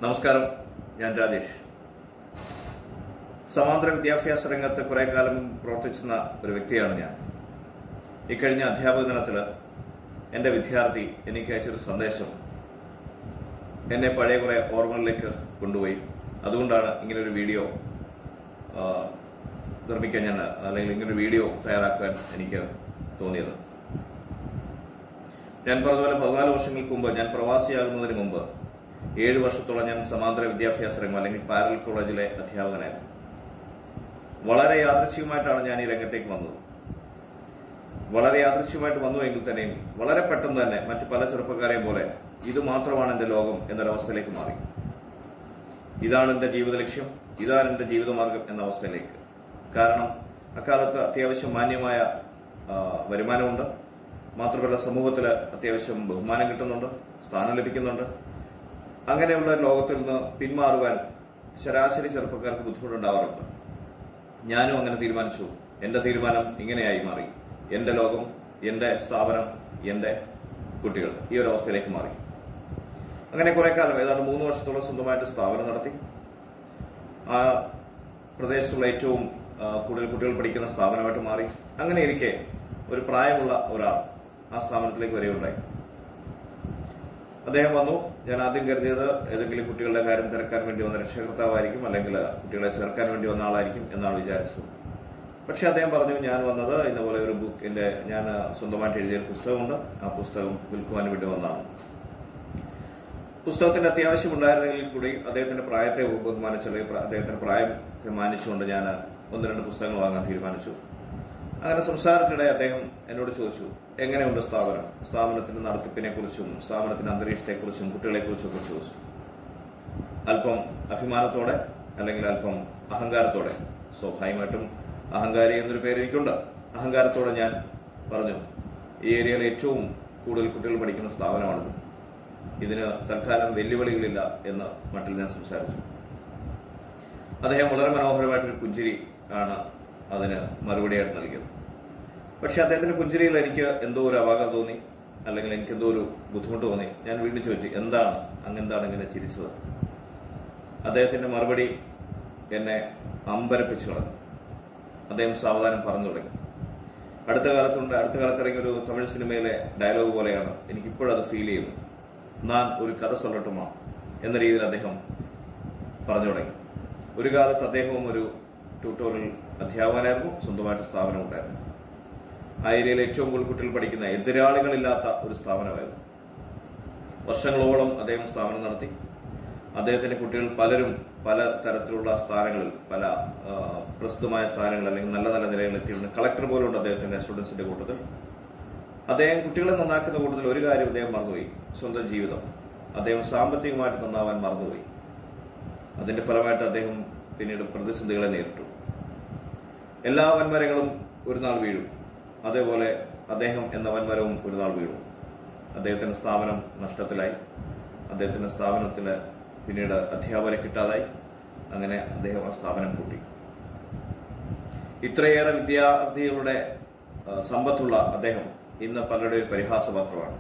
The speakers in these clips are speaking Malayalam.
നമസ്കാരം ഞാൻ രാജേഷ് സമാന്തര വിദ്യാഭ്യാസ രംഗത്ത് കുറെ കാലം പ്രവർത്തിച്ചിരുന്ന ഒരു വ്യക്തിയാണ് ഞാൻ ഇക്കഴിഞ്ഞ അധ്യാപക ദിനത്തില് എന്റെ വിദ്യാർത്ഥി എനിക്ക് അയച്ചൊരു സന്ദേശം എന്നെ പഴയ കുറെ ഓർമ്മകളിലേക്ക് കൊണ്ടുപോയി അതുകൊണ്ടാണ് ഇങ്ങനെ ഒരു വീഡിയോ ആ, നിർമ്മിക്കാൻ ഞാൻ അല്ലെങ്കിൽ ഇങ്ങനെ ഒരു വീഡിയോ തയ്യാറാക്കാൻ എനിക്ക് തോന്നിയത് ഞാൻ പറഞ്ഞതുപോലെ പതിനാല് വർഷങ്ങൾക്ക് മുമ്പ് ഞാൻ പ്രവാസിയാകുന്നതിന് മുമ്പ് ഏഴ് വർഷത്തോളം ഞാൻ സമാന്തര വിദ്യാഭ്യാസ രംഗം അല്ലെങ്കിൽ പാരൽ കോളേജിലെ അധ്യാപകനായിരുന്നു വളരെ യാദൃശ്ചികമായിട്ടാണ് ഞാൻ ഈ രംഗത്തേക്ക് വന്നത് വളരെ യാദൃശ്യമായിട്ട് വന്നു എങ്കിൽ തന്നെയും വളരെ പെട്ടെന്ന് തന്നെ മറ്റു പല ചെറുപ്പക്കാരെയും പോലെ ഇത് മാത്രമാണ് എന്റെ ലോകം എന്നൊരവസ്ഥയിലേക്ക് മാറി ഇതാണ് എന്റെ ജീവിത ലക്ഷ്യം ഇതാണ് എന്റെ ജീവിതമാർഗം എന്ന അവസ്ഥയിലേക്ക് കാരണം അക്കാലത്ത് അത്യാവശ്യം മാന്യമായ ആ, വരുമാനമുണ്ട് മാത്രമല്ല സമൂഹത്തിൽ അത്യാവശ്യം ബഹുമാനം കിട്ടുന്നുണ്ട് സ്ഥാനം ലഭിക്കുന്നുണ്ട് അങ്ങനെയുള്ള ഒരു ലോകത്തിൽ നിന്ന് പിന്മാറുവാൻ ശരാശരി ചെറുപ്പക്കാർക്ക് ബുദ്ധിമുട്ടുണ്ടാവാറുണ്ട് ഞാനും അങ്ങനെ തീരുമാനിച്ചു എന്റെ തീരുമാനം ഇങ്ങനെയായി മാറി എന്റെ ലോകം എന്റെ സ്ഥാപനം എന്റെ കുട്ടികൾ ഈ ഒരു അവസ്ഥയിലേക്ക് മാറി അങ്ങനെ കുറെ കാലം ഏതാണ്ട് മൂന്ന് വർഷത്തോളം സ്വന്തമായിട്ട് സ്ഥാപനം നടത്തി ആ പ്രദേശത്തുള്ള ഏറ്റവും ആ, കൂടുതൽ കുട്ടികൾ പഠിക്കുന്ന സ്ഥാപനമായിട്ട് മാറി അങ്ങനെ ഇരിക്കെ ഒരു പ്രായമുള്ള ഒരാൾ ആ സ്ഥാപനത്തിലേക്ക് വരികയുണ്ടായി അദ്ദേഹം വന്നു ഞാൻ ആദ്യം കരുതിയത് ഏതെങ്കിലും കുട്ടികളുടെ കാര്യം തിരക്കാൻ വേണ്ടി വന്ന രക്ഷകർത്താവായിരിക്കും അല്ലെങ്കിൽ കുട്ടികളെ ചേർക്കാൻ വേണ്ടി വന്ന ആളായിരിക്കും എന്നാണ് വിചാരിച്ചത് പക്ഷെ അദ്ദേഹം പറഞ്ഞു ഞാൻ വന്നത് ഇന്നപോലെ ഒരു ബുക്ക് എന്റെ ഞാൻ സ്വന്തമായിട്ട് എഴുതിയ ഒരു പുസ്തകമുണ്ട് ആ പുസ്തകം വിൽക്കുവാൻ വേണ്ടി വന്നതാണ് പുസ്തകത്തിന്റെ അത്യാവശ്യം ഉണ്ടായിരുന്നെങ്കിൽ കൂടി അദ്ദേഹത്തിന്റെ പ്രായത്തെ ബഹുമാനിച്ചു അല്ലെങ്കിൽ പ്ര- അദ്ദേഹത്തിന്റെ പ്രായം മാനിച്ചുകൊണ്ട് ഞാൻ ഒന്ന് രണ്ട് പുസ്തകങ്ങൾ വാങ്ങാൻ തീരുമാനിച്ചു അങ്ങനെ സംസാരത്തിനിടെ അദ്ദേഹം എന്നോട് ചോദിച്ചു എങ്ങനെയുണ്ട് സ്ഥാപനം സ്ഥാപനത്തിന്റെ നടത്തിപ്പിനെ കുറിച്ചും സ്ഥാപനത്തിന്റെ അന്തരീക്ഷത്തെ കുറിച്ചും കുട്ടികളെ കുറിച്ചും ഒക്കെ ചോദിച്ചു അല്പം അഭിമാനത്തോടെ അല്ലെങ്കിൽ അല്പം അഹങ്കാരത്തോടെ സ്വാഭാവികമായിട്ടും അഹങ്കാരി എന്നൊരു പേര് എനിക്കുണ്ട് അഹങ്കാരത്തോടെ ഞാൻ പറഞ്ഞു ഈ ഏരിയയിൽ ഏറ്റവും കൂടുതൽ കുട്ടികൾ പഠിക്കുന്ന സ്ഥാപനമാണിത് ഇതിന് തൽക്കാലം വെല്ലുവിളികളില്ല എന്ന് മട്ടിൽ ഞാൻ സംസാരിച്ചു അദ്ദേഹം വളരെ മനോഹരമായിട്ടൊരു പുഞ്ചിരി ആണ് അതിന് മറുപടിയായിട്ട് നൽകിയത് പക്ഷെ അദ്ദേഹത്തിന്റെ പുഞ്ചിരിയിൽ എനിക്ക് എന്തോ ഒരു അപാകത തോന്നി അല്ലെങ്കിൽ എനിക്ക് എന്തോ ഒരു ബുദ്ധിമുട്ട് തോന്നി ഞാൻ വീണ്ടും ചോദിച്ചു എന്താണ് അങ്ങെന്താണ് ഇങ്ങനെ ചിരിച്ചത് അദ്ദേഹത്തിന്റെ മറുപടി എന്നെ അമ്പരപ്പിച്ചു കളഞ്ഞു അദ്ദേഹം സാവധാനം പറഞ്ഞു തുടങ്ങി അടുത്ത കാലത്തുണ്ട് അടുത്ത കാലത്ത് ഇറങ്ങിയ ഒരു തമിഴ് സിനിമയിലെ ഡയലോഗ് പോലെയാണ് എനിക്കിപ്പോഴും അത് ഫീൽ ചെയ്യുന്നു ഞാൻ ഒരു കഥ സൊല്ലട്ടുമാ എന്ന രീതിയിൽ അദ്ദേഹം പറഞ്ഞു തുടങ്ങി ഒരു കാലത്ത് അദ്ദേഹവും ഒരു ട്യൂട്ടോറിയൽ അധ്യാപകനായിരുന്നു സ്വന്തമായിട്ട് സ്ഥാപനം ഉണ്ടായിരുന്നു ആ ഏരിയയിൽ ഏറ്റവും കൂടുതൽ കുട്ടികൾ പഠിക്കുന്ന എതിരാളികളില്ലാത്ത ഒരു സ്ഥാപനമായിരുന്നു വർഷങ്ങളോളം അദ്ദേഹം സ്ഥാപനം നടത്തി അദ്ദേഹത്തിന്റെ കുട്ടികൾ പലരും പല തരത്തിലുള്ള സ്ഥാനങ്ങളിൽ പല ആ, പ്രസിദ്ധമായ സ്ഥാനങ്ങൾ അല്ലെങ്കിൽ നല്ല നല്ല നിലയിൽ എത്തിയിട്ടുണ്ട് കളക്ടർ പോലും ഉണ്ട് അദ്ദേഹത്തിന്റെ സ്റ്റുഡൻസിന്റെ കൂട്ടത്തിൽ അദ്ദേഹം കുട്ടികളെ നന്നാക്കുന്ന കൂട്ടത്തിൽ ഒരു കാര്യം അദ്ദേഹം മറന്നുപോയി സ്വന്തം ജീവിതം അദ്ദേഹം സാമ്പത്തികമായിട്ട് നന്നാവാൻ മറന്നുപോയി അതിന്റെ ഫലമായിട്ട് അദ്ദേഹം പിന്നീട് പ്രതിസന്ധികളെ നേരിട്ടു എല്ലാ വൻമരങ്ങളും ഒരു നാൾ വീഴും അതേപോലെ അദ്ദേഹം എന്ന വൻമരവും ഒരു നാൾ വീഴും അദ്ദേഹത്തിന്റെ സ്ഥാപനം നഷ്ടത്തിലായി അദ്ദേഹത്തിന്റെ സ്ഥാപനത്തിന് പിന്നീട് അധ്യാപകരെ കിട്ടാതായി അങ്ങനെ അദ്ദേഹം ആ സ്ഥാപനം പൂട്ടി ഇത്രയേറെ വിദ്യാർത്ഥികളുടെ ആ, സമ്പത്തുള്ള അദ്ദേഹം ഇന്ന് പലരുടെ ഒരു പരിഹാസപാത്രമാണ്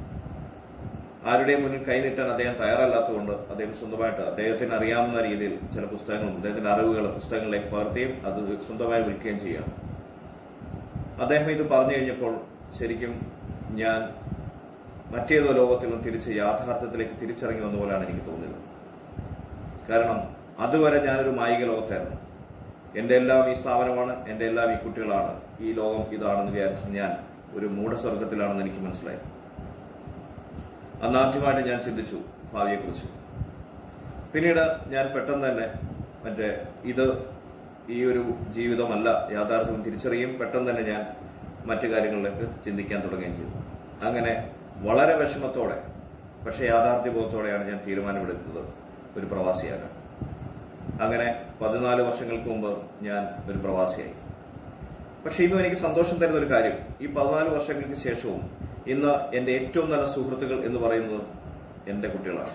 ആരുടെയും മുന്നിൽ കൈനീട്ടാൻ അദ്ദേഹം തയ്യാറല്ലാത്തതുകൊണ്ട് അദ്ദേഹം സ്വന്തമായിട്ട് അദ്ദേഹത്തിന് അറിയാവുന്ന രീതിയിൽ ചില പുസ്തകങ്ങളും അദ്ദേഹത്തിന്റെ അറിവുകൾ പുസ്തകങ്ങളിലേക്ക് പകർത്തുകയും അത് സ്വന്തമായി വിൽക്കുകയും ചെയ്യുകയാണ് അദ്ദേഹം ഇത് പറഞ്ഞു കഴിഞ്ഞപ്പോൾ ശരിക്കും ഞാൻ മറ്റേതോ ലോകത്തിൽ നിന്ന് തിരിച്ച് യാഥാർത്ഥ്യത്തിലേക്ക് തിരിച്ചിറങ്ങി വന്ന പോലെയാണ് എനിക്ക് തോന്നിയത് കാരണം അതുവരെ ഞാനൊരു മായിക ലോകത്തായിരുന്നു എന്റെ എല്ലാം ഈ സ്ഥാപനമാണ് എന്റെ എല്ലാം ഈ കുട്ടികളാണ് ഈ ലോകം ഇതാണെന്ന് വിചാരിച്ച് ഞാൻ ഒരു മൂഢസ്വർഗത്തിലാണെന്ന് എനിക്ക് മനസ്സിലായി അന്നാദ്യമായിട്ട് ഞാൻ ചിന്തിച്ചു ഭാവിയെക്കുറിച്ച് പിന്നീട് ഞാൻ പെട്ടെന്ന് തന്നെ മറ്റേ ഇത് ഈ ഒരു ജീവിതമല്ല യാഥാർത്ഥ്യം തിരിച്ചറിയും പെട്ടെന്ന് തന്നെ ഞാൻ മറ്റു കാര്യങ്ങളിലേക്ക് ചിന്തിക്കാൻ തുടങ്ങുകയും ചെയ്തു അങ്ങനെ വളരെ വിഷമത്തോടെ പക്ഷെ യാഥാർത്ഥ്യബോധത്തോടെയാണ് ഞാൻ തീരുമാനമെടുത്തത് ഒരു പ്രവാസിയാകാൻ അങ്ങനെ പതിനാല് വർഷങ്ങൾക്ക് മുമ്പ് ഞാൻ ഒരു പ്രവാസിയായി പക്ഷെ ഇന്നും എനിക്ക് സന്തോഷം തരുന്ന ഒരു കാര്യം ഈ പതിനാല് വർഷങ്ങൾക്ക് ശേഷവും ഇന്ന് എന്റെ ഏറ്റവും നല്ല സുഹൃത്തുക്കൾ എന്ന് പറയുന്നത് എന്റെ കുട്ടികളാണ്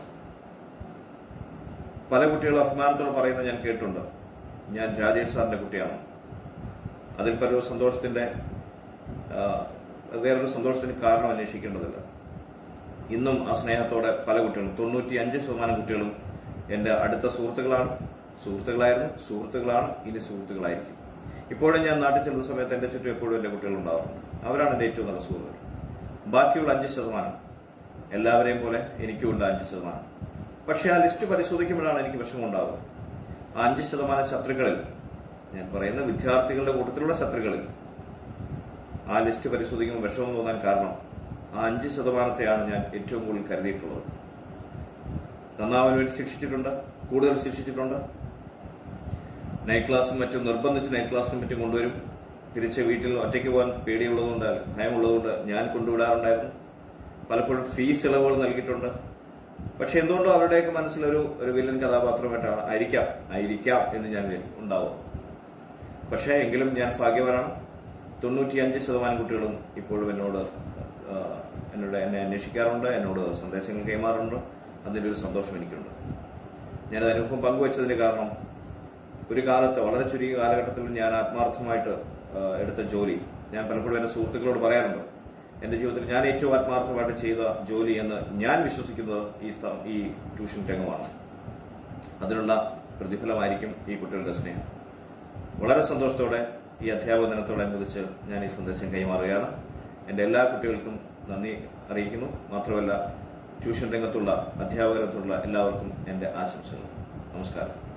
പല കുട്ടികളും അഭിമാനത്തോടെ പറയുന്നത് ഞാൻ കേട്ടിട്ടുണ്ട് ഞാൻ രാജേഷ് സാറിന്റെ കുട്ടിയാണ് അതിൽ പലൊരു സന്തോഷത്തിന്റെ ആ, വേറൊരു സന്തോഷത്തിന് കാരണം അന്വേഷിക്കേണ്ടതില്ല ഇന്നും ആ സ്നേഹത്തോടെ പല കുട്ടികളും തൊണ്ണൂറ്റി അഞ്ച് ശതമാനം കുട്ടികളും എൻ്റെ അടുത്ത സുഹൃത്തുക്കളാണ് സുഹൃത്തുക്കളായിരുന്നു സുഹൃത്തുക്കളാണ് ഇനി സുഹൃത്തുക്കളായിരിക്കും ഇപ്പോഴും ഞാൻ നാട്ടിൽ ചെല്ലുന്ന സമയത്ത് എൻ്റെ ചുറ്റും എപ്പോഴും എൻ്റെ കുട്ടികളുണ്ടാവാറുണ്ട് അവരാണ് എൻ്റെ ഏറ്റവും നല്ല സുഹൃത്തുക്കൾ ബാക്കിയുള്ള അഞ്ച് ശതമാനം എല്ലാവരെയും പോലെ എനിക്കും ഉണ്ട് അഞ്ച് ശതമാനം പക്ഷെ ആ ലിസ്റ്റ് പരിശോധിക്കുമ്പോഴാണ് എനിക്ക് വിഷമം ഉണ്ടാവുക ആ അഞ്ച് ശതമാനം ശത്രുക്കളിൽ ഞാൻ പറയുന്ന വിദ്യാർത്ഥികളുടെ കൂട്ടത്തിലുള്ള ശത്രുക്കളിൽ ആ ലിസ്റ്റ് പരിശോധിക്കുമ്പോൾ വിഷമം തോന്നാൻ കാരണം ആ അഞ്ച് ശതമാനത്തെയാണ് ഞാൻ ഏറ്റവും കൂടുതൽ കരുതിയിട്ടുള്ളത് നന്നാവാൻ വേണ്ടി ശിക്ഷിച്ചിട്ടുണ്ട് കൂടുതൽ ശിക്ഷിച്ചിട്ടുണ്ട് നൈറ്റ് ക്ലാസ്സും മറ്റും നിർബന്ധിച്ച് നൈറ്റ് ക്ലാസ്സും മറ്റും കൊണ്ടുവരും തിരിച്ച് വീട്ടിൽ ഒറ്റയ്ക്ക് പോകാൻ പേടിയുള്ളതുകൊണ്ട് ഭയമുള്ളതുകൊണ്ട് ഞാൻ കൊണ്ടുവിടാറുണ്ടായിരുന്നു പലപ്പോഴും ഫീസ് ഇളവുകൾ നൽകിയിട്ടുണ്ട് പക്ഷെ എന്തുകൊണ്ടോ അവരുടെയൊക്കെ മനസ്സിലൊരു ഒരു വില്ലൻ കഥാപാത്രമായിട്ടാണ് ആയിരിക്കാം ആയിരിക്കാം എന്ന് ഞാൻ വിചാരിക്കും. ഉണ്ടാവും പക്ഷേ എങ്കിലും ഞാൻ ഭാഗ്യവാനാണ് തൊണ്ണൂറ്റിയഞ്ച് ശതമാനം കുട്ടികളും ഇപ്പോഴും എന്നോട് ആ, എന്നോട് എന്നെ അന്വേഷിക്കാറുണ്ട് എന്നോട് സന്ദേശങ്ങൾ കൈമാറുന്നുണ്ട് അതിൻ്റെ ഒരു സന്തോഷം എനിക്കുണ്ട് ഞാനത് അനുഭവം പങ്കുവച്ചതിന് കാരണം ഒരു കാലത്ത് വളരെ ചുരുങ്ങിയ കാലഘട്ടത്തിൽ ഞാൻ ആത്മാർത്ഥമായിട്ട് ആ, എടുത്ത ജോലി ഞാൻ പലപ്പോഴും എൻ്റെ സുഹൃത്തുക്കളോട് പറയാറുണ്ട് എൻ്റെ ജീവിതത്തിൽ ഞാൻ ഏറ്റവും ആത്മാർത്ഥമായിട്ട് ചെയ്ത ജോലി എന്ന് ഞാൻ വിശ്വസിക്കുന്നത് ഈ സ്ഥ- ഈ ട്യൂഷൻ രംഗമാണ് അതിനുള്ള പ്രതിഫലമായിരിക്കും ഈ കുട്ടികളുടെ സ്നേഹം വളരെ സന്തോഷത്തോടെ ഈ അധ്യാപക ദിനത്തോടനുബന്ധിച്ച് ഞാൻ ഈ സന്ദേശം കൈമാറുകയാണ് എൻ്റെ എല്ലാ കുട്ടികൾക്കും നന്ദി അറിയിക്കുന്നു മാത്രമല്ല ട്യൂഷൻ രംഗത്തുള്ള അധ്യാപക രംഗത്തുള്ള എല്ലാവർക്കും എൻ്റെ ആശംസകൾ നമസ്കാരം